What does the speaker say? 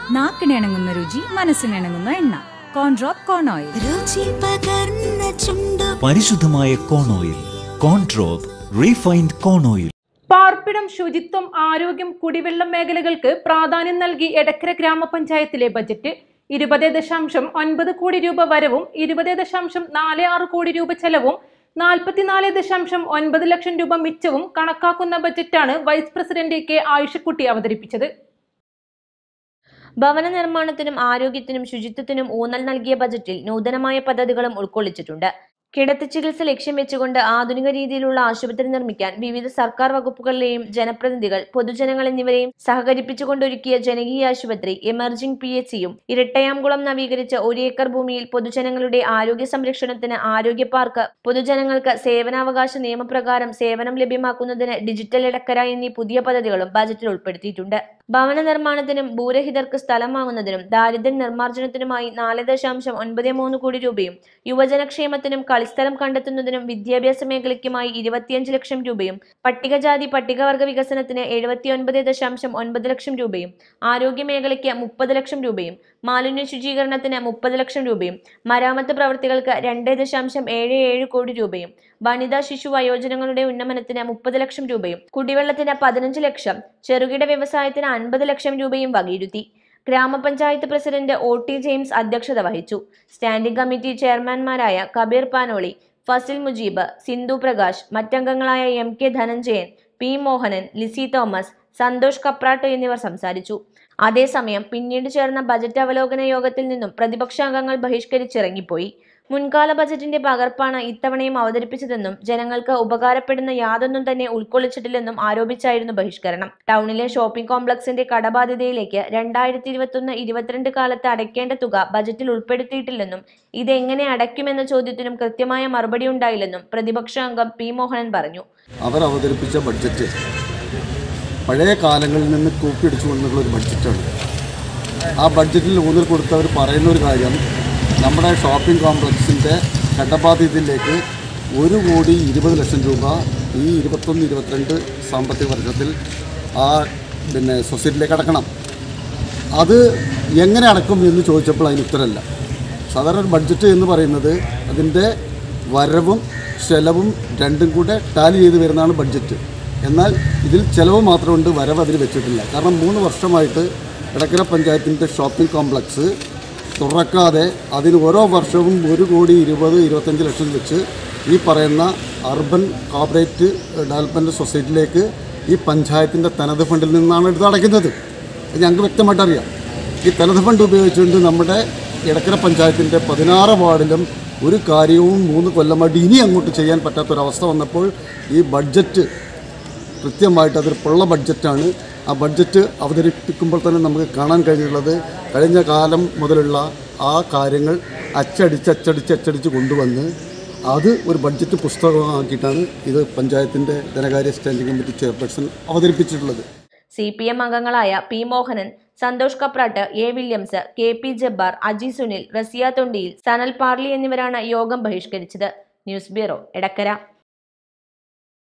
നാക്കിനിണങ്ങുന്ന രുചി മനസ്സിനിണങ്ങുന്ന എണ്ണ കോൺഡ്രോപ്പ് കോൺ ഓയിൽ രുചി പകർന്ന ചുണ്ടു പരിശുദ്ധമായ കോൺ ഓയിൽ കോൺട്രോപ്പ് റീഫൈൻഡ് കോൺ ഓയിൽ പാർപ്പിടം ശുചിത്വം ആരോഗ്യം കുടിവെള്ളം മേഖലകൾക്ക് പ്രാധാന്യം നൽകി എടക്കര ഗ്രാമപഞ്ചായത്തിലെ ബജറ്റ് ഇരുപത് ദശാംശം ഒൻപത് കോടി രൂപ വരവും ഇരുപത് ദശാംശം നാല് ആറ് കോടി രൂപ ചെലവും നാൽപ്പത്തിനാല് ദശാംശം ഒൻപത് ലക്ഷം രൂപ മിച്ചവും കണക്കാക്കുന്ന ബജറ്റാണ് വൈസ് പ്രസിഡന്റ് കെ ആയിഷക്കുട്ടി അവതരിപ്പിച്ചത് ഭവന നിർമ്മാണത്തിനും ആരോഗ്യത്തിനും ശുചിത്വത്തിനും ഊന്നൽ നൽകിയ ബജറ്റിൽ നൂതനമായ പദ്ധതികളും ഉൾക്കൊള്ളിച്ചിട്ടുണ്ട് കിടത്തി ചികിത്സ ലക്ഷ്യം വെച്ചുകൊണ്ട് ആധുനിക രീതിയിലുള്ള ആശുപത്രി നിർമ്മിക്കാൻ വിവിധ സർക്കാർ വകുപ്പുകളിലെയും ജനപ്രതിനിധികൾ പൊതുജനങ്ങൾ എന്നിവരെയും സഹകരിപ്പിച്ചുകൊണ്ടൊരുക്കിയ ജനകീയ ആശുപത്രി എമർജിംഗ് പി എച്ച് സിയും ഇരട്ടയാംകുളം നവീകരിച്ച ഒരു ഏക്കർ ഭൂമിയിൽ പൊതുജനങ്ങളുടെ ആരോഗ്യ സംരക്ഷണത്തിന് ആരോഗ്യ പാർക്ക് പൊതുജനങ്ങൾക്ക് സേവനാവകാശ നിയമപ്രകാരം സേവനം ലഭ്യമാക്കുന്നതിന് ഡിജിറ്റൽ ഇടക്കര എന്നീ പുതിയ പദ്ധതികളും ബജറ്റിൽ ഉൾപ്പെടുത്തിയിട്ടുണ്ട് ഭവന നിർമ്മാണത്തിനും ഭൂരഹിതർക്ക് സ്ഥലം വാങ്ങുന്നതിനും ദാരിദ്ര്യ നിർമ്മാർജ്ജനത്തിനുമായി നാല് ദശാംശം ഒൻപത് മൂന്ന് കോടി രൂപയും യുവജനക്ഷേമത്തിനും കളിസ്ഥലം കണ്ടെത്തുന്നതിനും വിദ്യാഭ്യാസ മേഖലയ്ക്കുമായി ഇരുപത്തിയഞ്ച് ലക്ഷം രൂപയും പട്ടികജാതി പട്ടികവർഗ വികസനത്തിന് എഴുപത്തിയൊൻപത് ദശാംശം ഒൻപത് ലക്ഷം രൂപയും ആരോഗ്യ മേഖലയ്ക്ക് മുപ്പത് ലക്ഷം രൂപയും മാലിന്യ ശുചീകരണത്തിന് മുപ്പത് ലക്ഷം രൂപയും മരാമത്ത് പ്രവർത്തികൾക്ക് രണ്ട് ദശാംശം ഏഴ് ഏഴ് കോടി രൂപയും വനിതാ ശിശു വയോജനങ്ങളുടെ ഉന്നമനത്തിന് മുപ്പത് ലക്ഷം രൂപയും കുടിവെള്ളത്തിന് പതിനഞ്ച് ലക്ഷം ചെറുകിട വ്യവസായത്തിന് അൻപത് ലക്ഷം രൂപയും വകയിരുത്തി ഗ്രാമപഞ്ചായത്ത് പ്രസിഡന്റ് ഒ ടി ജെയിംസ് അധ്യക്ഷത വഹിച്ചു സ്റ്റാൻഡിംഗ് കമ്മിറ്റി ചെയർമാൻമാരായ കബീർ പാനോളി ഫസിൽ മുജീബ് സിന്ധു പ്രകാശ് മറ്റംഗങ്ങളായ M K Dhananjayan P Mohanan Lissy Thomas Santhosh Kaprat എന്നിവർ സംസാരിച്ചു അതേസമയം പിന്നീട് ചേർന്ന ബജറ്റ് അവലോകന യോഗത്തിൽ നിന്നും പ്രതിപക്ഷാംഗങ്ങൾ ബഹിഷ്കരിച്ചിറങ്ങിപ്പോയി മുൻകാല ബജറ്റിന്റെ പകർപ്പാണ് ഇത്തവണയും അവതരിപ്പിച്ചതെന്നും ജനങ്ങൾക്ക് ഉപകാരപ്പെടുന്ന യാതൊന്നും തന്നെ ഉൾക്കൊള്ളിച്ചിട്ടില്ലെന്നും ആരോപിച്ചായിരുന്നു ബഹിഷ്കരണം ടൗണിലെ ഷോപ്പിംഗ് കോംപ്ലക്സിന്റെ കടബാധ്യതയിലേക്ക് രണ്ടായിരത്തി ഇരുപത്തൊന്ന് ഇരുപത്തിരണ്ട് കാലത്ത് അടയ്ക്കേണ്ട തുക ബജറ്റിൽ ഉൾപ്പെടുത്തിയിട്ടില്ലെന്നും ഇതെങ്ങനെ അടയ്ക്കുമെന്ന ചോദ്യത്തിനും കൃത്യമായ മറുപടി ഉണ്ടായില്ലെന്നും പ്രതിപക്ഷ അംഗം പി മോഹനൻ പറഞ്ഞു അവർ അവതരിപ്പിച്ച ബഡ്ജറ്റ് പഴയ കാലങ്ങളിൽ നിന്ന് കൂപ്പിടിച്ചു കൊണ്ടുള്ള ഒരു ബഡ്ജറ്റാണ് ആ ബഡ്ജറ്റിൽ ഊന്നൽ കൊടുത്തവർ പറയുന്ന ഒരു കാര്യം നമ്മുടെ ഷോപ്പിംഗ് കോംപ്ലക്സിൻ്റെ കടബാധ്യതയിലേക്ക് ഒരു കോടി ഇരുപത് ലക്ഷം രൂപ ഈ ഇരുപത്തൊന്ന് ഇരുപത്തിരണ്ട് സാമ്പത്തിക വർഷത്തിൽ ആ പിന്നെ സൊസൈറ്റിയിലേക്ക് അടക്കണം അത് എങ്ങനെ അടക്കും എന്ന് ചോദിച്ചപ്പോൾ അതിന് ഉത്തരമല്ല സാധാരണ ഒരു ബഡ്ജറ്റ് എന്ന് പറയുന്നത് അതിൻ്റെ വരവും ചെലവും രണ്ടും കൂടെ ടാലി ചെയ്ത് വരുന്നതാണ് ബഡ്ജറ്റ് എന്നാൽ ഇതിൽ ചിലവ് മാത്രമുണ്ട് വരവ് അതിൽ വെച്ചിട്ടില്ല കാരണം മൂന്ന് വർഷമായിട്ട് എടക്കര പഞ്ചായത്തിൻ്റെ ഷോപ്പിംഗ് കോംപ്ലക്സ് തുറക്കാതെ അതിന് ഓരോ വർഷവും ഒരു കോടി ഇരുപത് ഇരുപത്തഞ്ച് ലക്ഷം വെച്ച് ഈ പറയുന്ന അർബൻ കോപ്പറേറ്റ് ഡെവലപ്മെൻറ്റ് സൊസൈറ്റിയിലേക്ക് ഈ പഞ്ചായത്തിൻ്റെ തനത് ഫണ്ടിൽ നിന്നാണ് എടുത്ത് അടയ്ക്കുന്നത് അത് ഞങ്ങൾക്ക് വ്യക്തമായിട്ട് അറിയാം ഈ തനത് ഫണ്ട് ഉപയോഗിച്ചുകൊണ്ട് നമ്മുടെ എടക്കര പഞ്ചായത്തിൻ്റെ പതിനാറ് വാർഡിലും ഒരു കാര്യവും മൂന്ന് കൊല്ലമായിട്ട് ഇനി അങ്ങോട്ട് ചെയ്യാൻ പറ്റാത്തൊരവസ്ഥ വന്നപ്പോൾ ഈ ബഡ്ജറ്റ് കൃത്യമായിട്ട് അതൊരു പൊള്ള ബഡ്ജറ്റാണ് ആ ബഡ്ജറ്റ് അവതരിപ്പിക്കുമ്പോൾ തന്നെ നമുക്ക് കാണാൻ കഴിഞ്ഞുള്ളത് കഴിഞ്ഞ കാലം മുതലുള്ള ആ കാര്യങ്ങൾ അച്ചടിച്ച് അച്ചടിച്ച് അച്ചടിച്ച് കൊണ്ടുവന്ന് അത് ഒരു ബഡ്ജറ്റ് പുസ്തകമാക്കിയിട്ടാണ് ഇത് പഞ്ചായത്തിൻ്റെ ധനകാര്യ സ്റ്റാൻഡിംഗ് കമ്മിറ്റി ചെയർപേഴ്സൺ അവതരിപ്പിച്ചിട്ടുള്ളത് സി പി എം അംഗങ്ങളായ P Mohanan Santhosh Kaprat A Williams K P Jabbar Aji Sunil Raziya Thondiyil Sanal Parli എന്നിവരാണ് യോഗം ബഹിഷ്കരിച്ചത് ന്യൂസ് ബ്യൂറോ എടക്കര